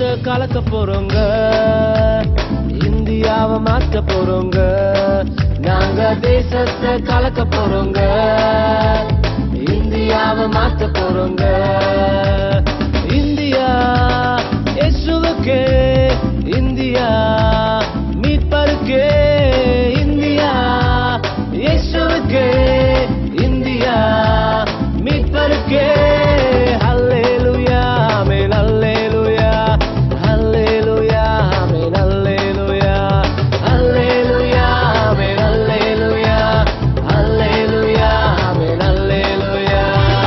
தேசத்தை கலக்க போறோங்க இந்தியாவை மாத்த போறோங்க நாங்க தேசத்தை கலக்க போறோங்க இந்தியாவை மாத்த போறோங்க இந்தியா இயேசுவுக்கே இந்தியா மீட்பருக்கே இந்தியா இயேசுவுக்கே இந்தியா மீட்பருக்கே ஹல்லேலூயா ஆமென் ஹல்லேலூயா ஹல்லேலூயா ஆமென் ஹல்லேலூயா ஹல்லேலூயா ஆமென் ஹல்லேலூயா ஹல்லேலூயா ஆமென் ஹல்லேலூயா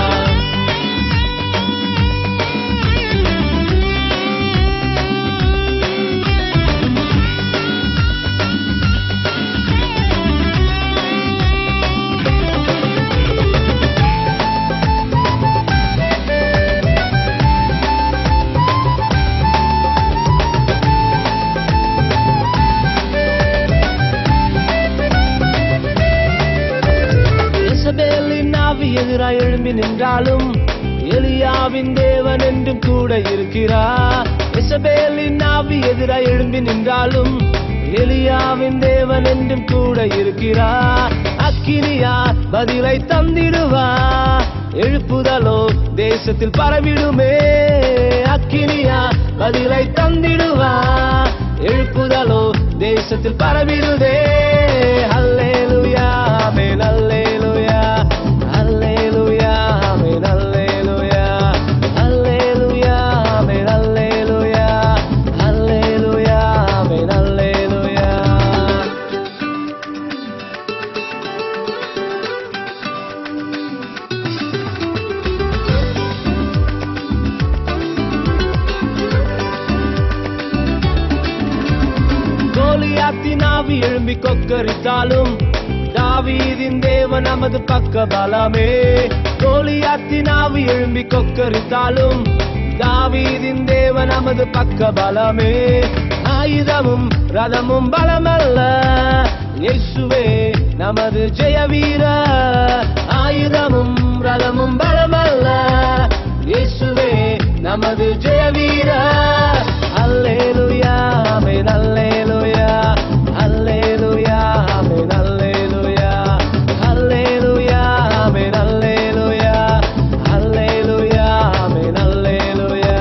இசபேலின் ஆவி எதிராய் எழும்பி நின்றாலும் எலியாவின் தேவன் என்றும் கூட இருக்கிறார் இசபேலின் ஆவி எதிராய் எழும்பி நின்றாலும் எலியாவின் தேவன் என்றும் கூட இருக்கிறார் அக்கினியா பதிலை தந்திடுவா எழுப்புதலோ தேசத்தில் பரவிடுமே அக்கினியா பதிலை தந்திடுவா எழுப்புதலோ தேசத்தில் பரவிடுதே ஹல்லேலூயா ஆமென் ஹல்லேலூயா ஹல்லேலூயா ஆமென் ஹல்லேலூயா ஹல்லேலூயா ஆமென் ஹல்லேலூயா ஹல்லேலூயா ஆமென் ஹல்லேலூயா கோலியாத்தின் ஆவி எழும்பி கொக்கரித்தாலும் தாவீதின் தேவன் நமது பக்க பலமே கோலியாத்தின் ஆவி எழும்பி கொக்கரித்தாலும் தாவீதின் தேவன் நமது பக்க பலமே ஆயுதமும் ரதமும் பலமல்ல இயேசுவே நமது ஜெய வீர ஆயுதமும் ரதமும் பலமல்ல இயேசுவே நமது ஜெய வீர அல்லேலூயா ஆமென் அல்லேலூயா அல்லேலூயா ஆமென் அல்லேலூயா அல்லேலூயா ஆமென் அல்லேலூயா அல்லேலூயா ஆமென் அல்லேலூயா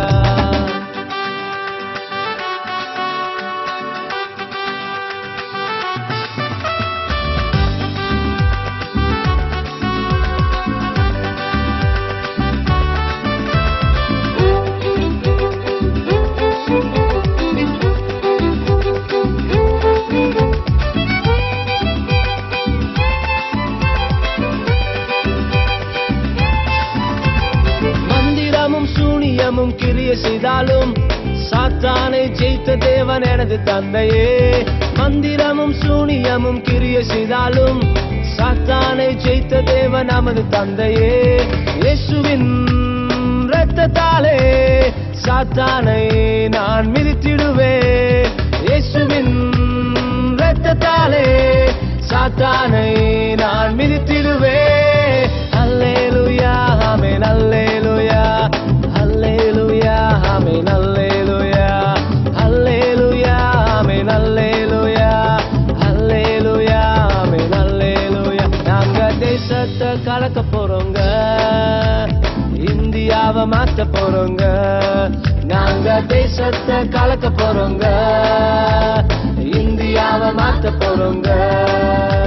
மந்திரமும் சூனியமும் கிரிய செய்தாலும் சாத்தானை ஜெயித்த தேவன் எனது தந்தையே மந்திரமும் சூனியமும் கிரிய செய்தாலும் சாத்தானை ஜெயித்த தேவன் நமது தந்தையே இயேசுவின் இரத்தத்தாலே சாத்தானை நான் மிதித்திடுவே இயேசுவின் இரத்தத்தாலே சாத்தானை நான் மிதித்திடுவே அல்லேலூயா ஆமென் அல்லேலூயா அல்லேலூயா ஆமென் அல்லேலூயா அல்லேலூயா ஆமென் அல்லேலூயா அல்லேலூயா ஆமென் அல்லேலூயா நாங்க தேசத்தை கலக்க போறோங்க இந்தியாவை மாத்த போறோங்க நாங்க தேசத்தை கலக்க போறோங்க இந்தியாவை மாத்த போறோங்க